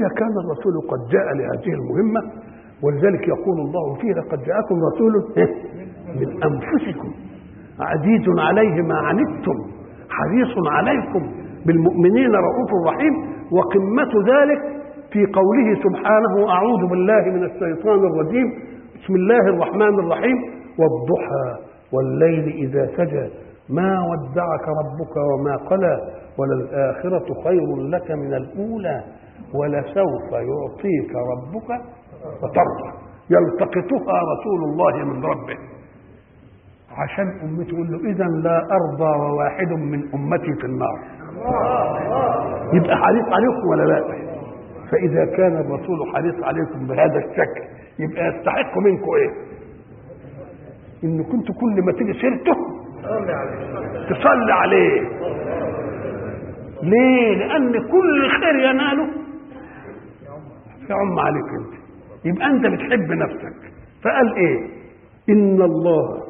فإذا كان الرسول قد جاء لهذه المهمة ولذلك يقول الله فيه لقد جاءكم رسول من أنفسكم عزيز عليه ما عنتم حريص عليكم بالمؤمنين رؤوف رحيم وقمة ذلك في قوله سبحانه أعوذ بالله من الشيطان الرجيم بسم الله الرحمن الرحيم والضحى والليل إذا سجى ما ودعك ربك وما قلى وللآخرة خير لك من الأولى ولسوف يعطيك ربك فترضى يلتقطها رسول الله من ربه عشان أمته تقول له إذا لا أرضى وواحد من أمتي في النار يبقى حريص عليكم ولا لا فإذا كان الرسول حريص عليكم بهذا الشكل يبقى يستحق منكم إيه إن كنت كل ما تيجي سيرته تصلي عليه ليه لأن كل خير يناله يعم عليك انت يبقى انت بتحب نفسك فقال ايه ان الله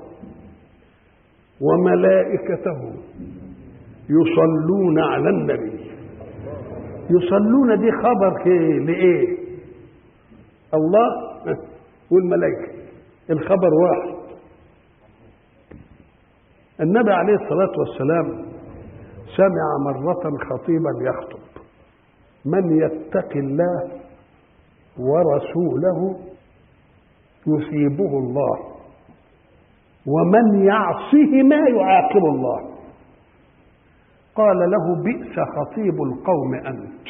وملائكته يصلون على النبي يصلون دي خبر ايه لايه الله والملائكه الخبر واحد النبي عليه الصلاه والسلام سمع مره خطيبا يخطب من يتق الله ورسوله يثيبه الله ومن يعصهما يعاقب الله قال له بئس خطيب القوم انت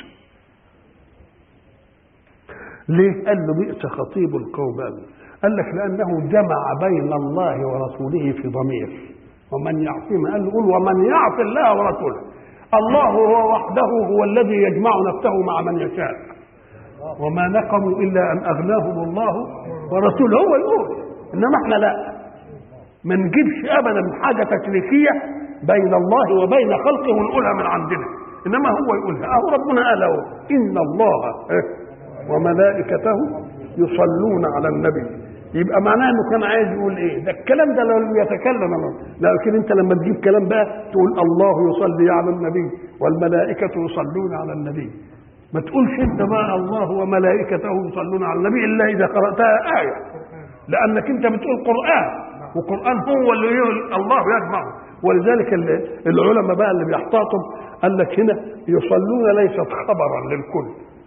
ليه قال له بئس خطيب القوم انت قال لك لانه جمع بين الله ورسوله في ضمير ومن يعصهما قال له قول ومن يعص الله ورسوله الله هو وحده هو الذي يجمع نفسه مع من يشاء وما نقموا الا ان اغناهم الله ورسوله هو يقول انما احنا لا ما نجيبش ابدا حاجه تكليفيه بين الله وبين خلقه ونقولها من عندنا انما هو يقولها اهو ربنا قال اهو ان الله وملائكته يصلون على النبي يبقى معناه انه كان عايز يقول ايه ده الكلام ده لو يتكلم الله لكن انت لما تجيب كلام بقى تقول الله يصلي على النبي والملائكه يصلون على النبي ما تقولش انت بقى الله وملائكته يصلون على النبي الا اذا قراتها ايه لانك انت بتقول قران وقران هو اللي يقول الله يجمعه ولذلك العلماء بقى اللي بيحتاطوا قال لك هنا يصلون ليست خبرا للكل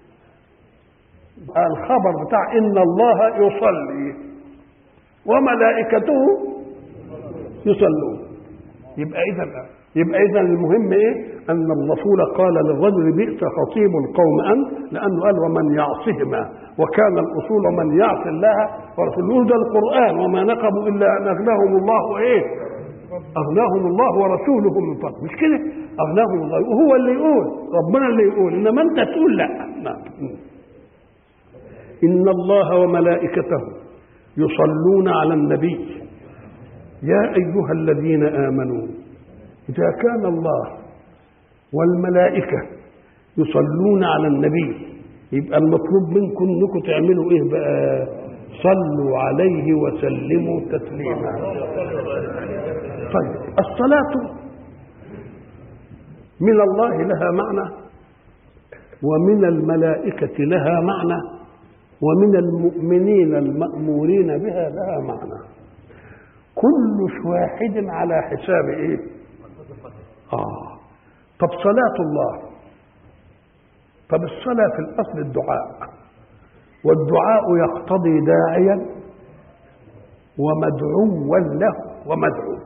الخبر بتاع ان الله يصلي وملائكته يصلون يبقى اذا يبقى اذا المهم ايه ان الرسول قال للرجل بئس خطيب القوم انت لانه قال ومن يعصهما وكان الاصول من يعصي الله ورسوله ده القران وما نقموا الا ان اغناهم الله ايه اغناهم الله ورسوله من فضل مش كده اغناهم الله وهو اللي يقول ربنا اللي يقول انما انت تقول لا نعم ان الله وملائكته يصلون على النبي يا ايها الذين امنوا اذا كان الله والملائكه يصلون على النبي يبقى المطلوب منكم انكم تعملوا ايه بقى صلوا عليه وسلموا تسليما طيب الصلاه من الله لها معنى ومن الملائكه لها معنى ومن المؤمنين المأمورين بها لها معنى كل واحد على حساب ايه اه طب صلاة الله طب الصلاة في الأصل الدعاء والدعاء يقتضي داعيا ومدعوا له ومدعو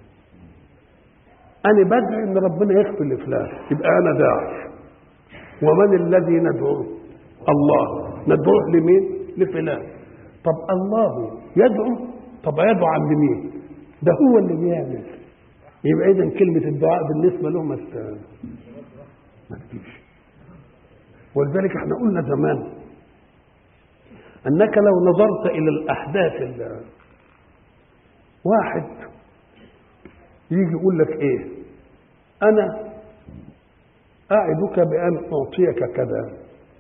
أنا بدعي إن ربنا يغفر لفلان يبقى أنا داعي ومن الذي ندعوه الله ندعوه لمين لفلان طب الله يدعو طب يدعو عند مين ده هو اللي بيعمل يبقى اذا كلمه الدعاء بالنسبه له ما ما تجيش ولذلك احنا قلنا زمان انك لو نظرت الى الاحداث اللي واحد يجي يقول لك ايه انا اعدك بان اعطيك كذا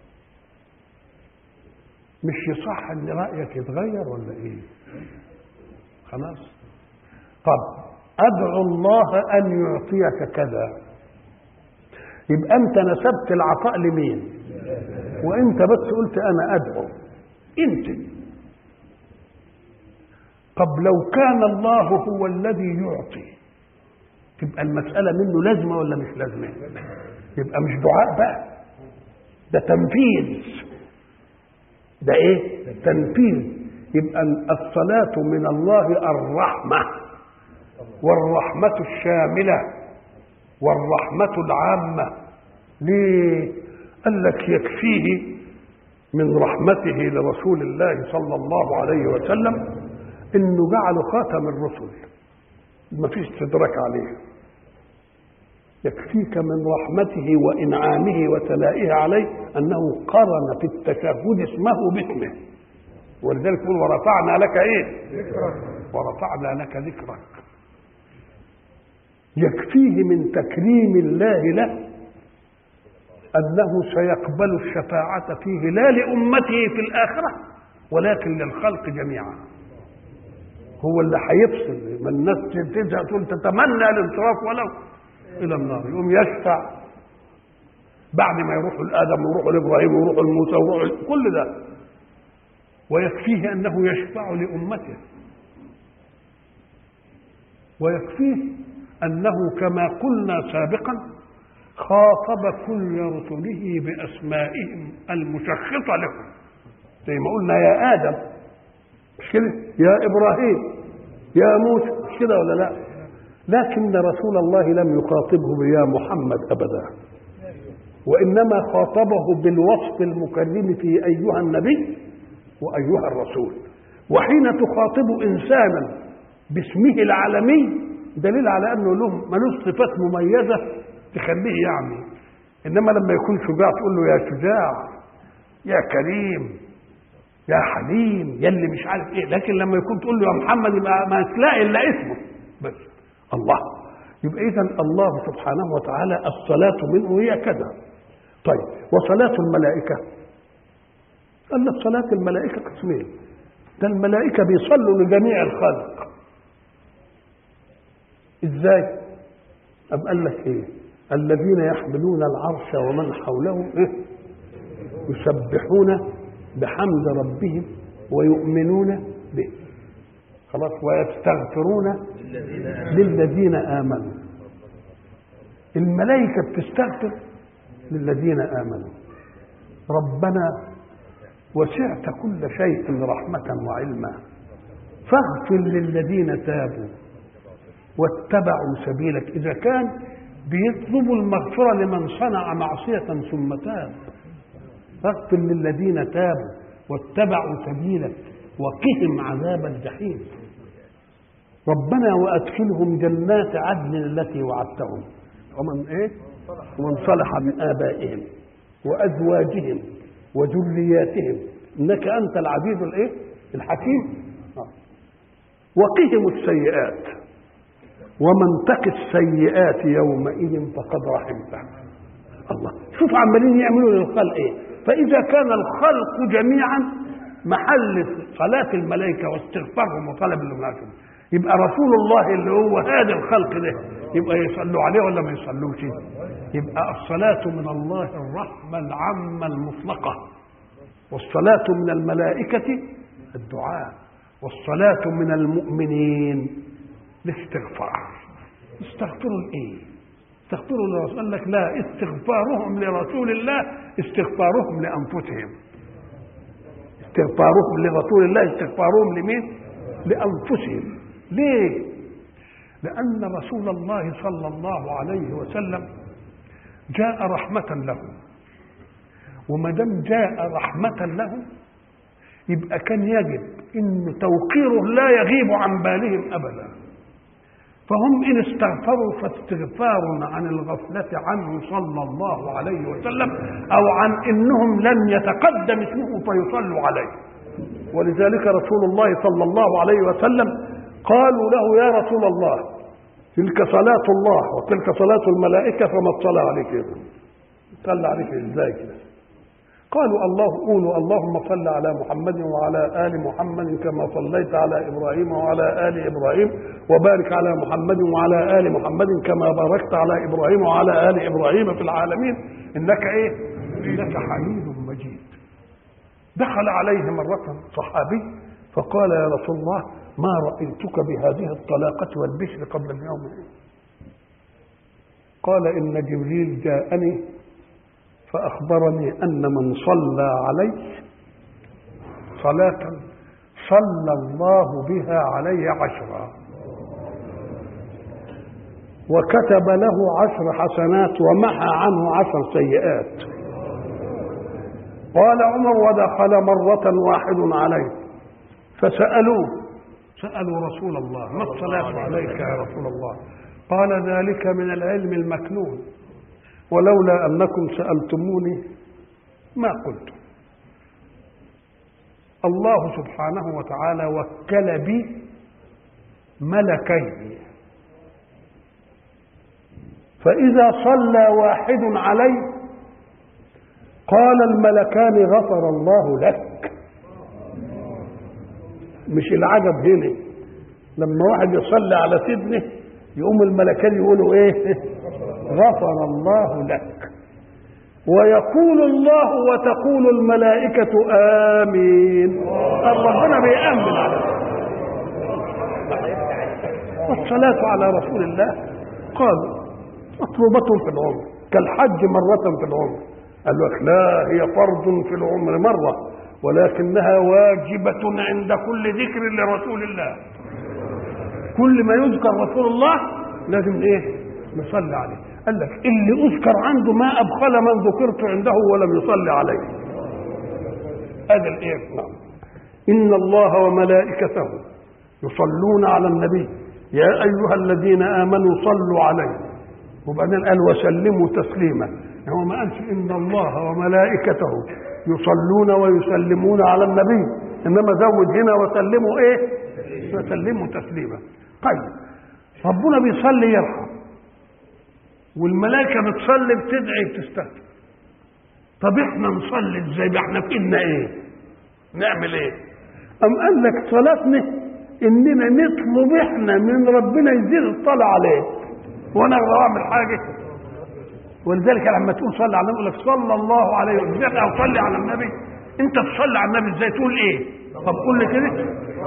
مش يصح ان رايك يتغير ولا ايه خلاص طب ادعو الله ان يعطيك كذا يبقى انت نسبت العطاء لمين وانت بس قلت انا ادعو انت طب لو كان الله هو الذي يعطي تبقى المسألة منه لازمة ولا مش لازمة يبقى مش دعاء بقى ده تنفيذ ده ايه تنفيذ يبقى الصلاة من الله الرحمة والرحمة الشاملة والرحمة العامة ليه قال لك يكفيه من رحمته لرسول الله صلى الله عليه وسلم انه جعله خاتم الرسل ما فيش استدراك عليه يكفيك من رحمته وانعامه وثنائه عليه انه قرن في التشهد اسمه باسمه ولذلك يقول ورفعنا لك ايه ورفعنا لك ذكرك يكفيه من تكريم الله له انه سيقبل الشفاعه فيه لا لامته في الاخره ولكن للخلق جميعا هو اللي هيفصل ما الناس تزهق تقول تتمنى الانصراف ولو الى النار يقوم يشفع بعد ما يروحوا لادم ويروحوا لابراهيم ويروحوا لموسى ويروحوا كل ده ويكفيه انه يشفع لامته ويكفيه انه كما قلنا سابقا خاطب كل رسله باسمائهم المشخصه لهم زي ما قلنا يا ادم مش كده يا ابراهيم يا موسى مش كده ولا لا لكن رسول الله لم يخاطبه بيا محمد ابدا وانما خاطبه بالوصف المكرم في ايها النبي وايها الرسول وحين تخاطب انسانا باسمه العالمي دليل على انه له ملوش صفات مميزه تخليه يعني انما لما يكون شجاع تقول له يا شجاع يا كريم يا حليم يا اللي مش عارف ايه لكن لما يكون تقول له يا محمد يبقى ما تلاقي الا اسمه بس الله يبقى اذا الله سبحانه وتعالى الصلاه منه هي كذا طيب وصلاه الملائكه قال لك صلاه الملائكه قسمين ده الملائكه بيصلوا لجميع الخلق ازاي أم قال لك ايه الذين يحملون العرش ومن حوله إيه؟ يسبحون بحمد ربهم ويؤمنون به خلاص ويستغفرون للذين امنوا الملائكه بتستغفر للذين امنوا ربنا وسعت كل شيء رحمه وعلما فاغفر للذين تابوا واتبعوا سبيلك اذا كان بيطلبوا المغفره لمن صنع معصيه ثم تاب فاغفر للذين تابوا واتبعوا سبيلك وقهم عذاب الجحيم ربنا وادخلهم جنات عدن التي وعدتهم ومن ايه ومن صلح من ابائهم وازواجهم وذرياتهم انك انت العزيز الايه الحكيم وقهم السيئات ومن تق السيئات يومئذ فقد رحمته الله شوف عمالين يعملوا للخلق ايه فاذا كان الخلق جميعا محل صلاة الملائكة واستغفارهم وطلب المناسب يبقى رسول الله اللي هو هذا الخلق ده يبقى يصلوا عليه ولا ما يصلوش يبقى الصلاة من الله الرحمة العامة المطلقة والصلاة من الملائكة الدعاء والصلاة من المؤمنين الاستغفار استغفروا الايه استغفروا لرسول قال لك لا استغفارهم لرسول الله استغفارهم لانفسهم استغفارهم لرسول الله استغفارهم لمين لانفسهم ليه لان رسول الله صلى الله عليه وسلم جاء رحمه لهم وما دام جاء رحمه لهم يبقى كان يجب ان توقيره لا يغيب عن بالهم ابدا فهم إن استغفروا فاستغفار عن الغفلة عنه صلى الله عليه وسلم أو عن إنهم لم يتقدم اسمه فيصلوا عليه ولذلك رسول الله صلى الله عليه وسلم قالوا له يا رسول الله تلك صلاة الله وتلك صلاة الملائكة فما تصلى عليك صلى عليك ازاي كده قالوا الله قولوا اللهم صل على محمد وعلى ال محمد كما صليت على ابراهيم وعلى ال ابراهيم وبارك على محمد وعلى ال محمد كما باركت على ابراهيم وعلى ال ابراهيم في العالمين انك ايه انك حميد مجيد دخل عليه مره صحابي فقال يا رسول الله ما رايتك بهذه الطلاقه والبشر قبل اليوم قال ان جبريل جاءني فاخبرني ان من صلى عليه صلاه صلى الله بها عليه عشرا وكتب له عشر حسنات ومحى عنه عشر سيئات قال عمر ودخل مرة واحد عليه فسألوه سألوا رسول الله ما الصلاة عليك يا رسول الله قال ذلك من العلم المكنون ولولا أنكم سألتموني ما قلت الله سبحانه وتعالى وكل بي ملكين فإذا صلى واحد عليه قال الملكان غفر الله لك مش العجب هنا لما واحد يصلي على سيدنا يقوم الملكان يقولوا ايه غفر الله لك ويقول الله وتقول الملائكة آمين ربنا بيأمن على والصلاة على رسول الله قالوا مطلوبة في العمر كالحج مرة في العمر قال لك لا هي فرض في العمر مرة ولكنها واجبة عند كل ذكر لرسول الله كل ما يذكر رسول الله لازم ايه نصلي عليه قال لك اللي اذكر عنده ما ابخل من ذكرت عنده ولم يصلي عليه هذا الايه نعم ان الله وملائكته يصلون على النبي يا ايها الذين امنوا صلوا عليه وبعدين قال وسلموا تسليما هو ما قالش ان الله وملائكته يصلون ويسلمون على النبي انما زود هنا وسلموا ايه وسلموا تسليما طيب ربنا بيصلي يرحم والملائكه بتصلي بتدعي بتستهزئ طب احنا نصلي ازاي بقى احنا فينا ايه نعمل ايه ام قال لك صلاتنا اننا نطلب احنا من ربنا يزيد الصلاه عليه وانا اقدر اعمل حاجه ولذلك لما تقول صلي على النبي يقول لك صلى الله عليه وسلم او صلي على النبي انت تصلي على النبي ازاي تقول ايه طب قول لي كده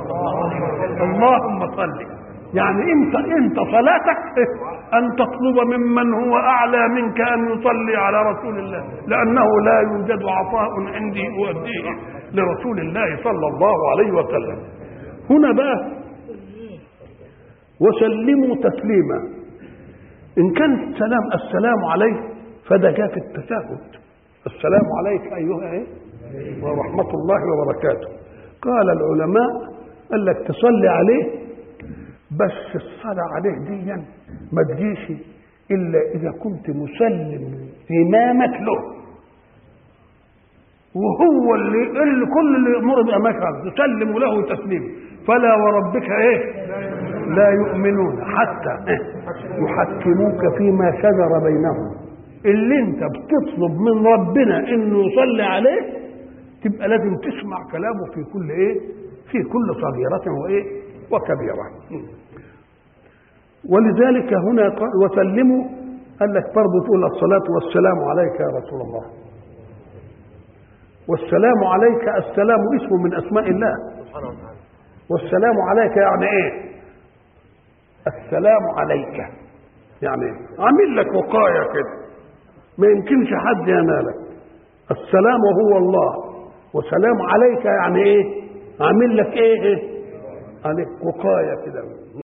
اللهم صل يعني انت انت صلاتك ان تطلب ممن هو اعلى منك ان يصلي على رسول الله لانه لا يوجد عطاء عندي اؤديه لرسول الله صلى الله عليه وسلم هنا بقى وسلموا تسليما ان كان السلام السلام عليك فده جاء في التشهد السلام عليك ايها ايه ورحمه الله وبركاته قال العلماء قال لك تصلي عليه بس الصلاه عليه دي ما تجيش الا اذا كنت مسلم امامك له وهو اللي, اللي كل اللي يامر بامرك تسلم له تسليم فلا وربك ايه لا يؤمنون حتى إيه؟ يحكموك فيما شجر بينهم اللي انت بتطلب من ربنا انه يصلي عليه تبقى لازم تسمع كلامه في كل ايه في كل صغيرة وايه وكبيرة ولذلك هنا قال وسلموا قال لك برضه تقول الصلاة والسلام عليك يا رسول الله والسلام عليك السلام اسم من اسماء الله والسلام عليك يعني ايه السلام عليك يعني ايه عامل لك وقايه كده ما يمكنش حد ينالك السلام هو الله وسلام عليك يعني ايه عامل لك ايه, إيه؟ عليك وقايه كده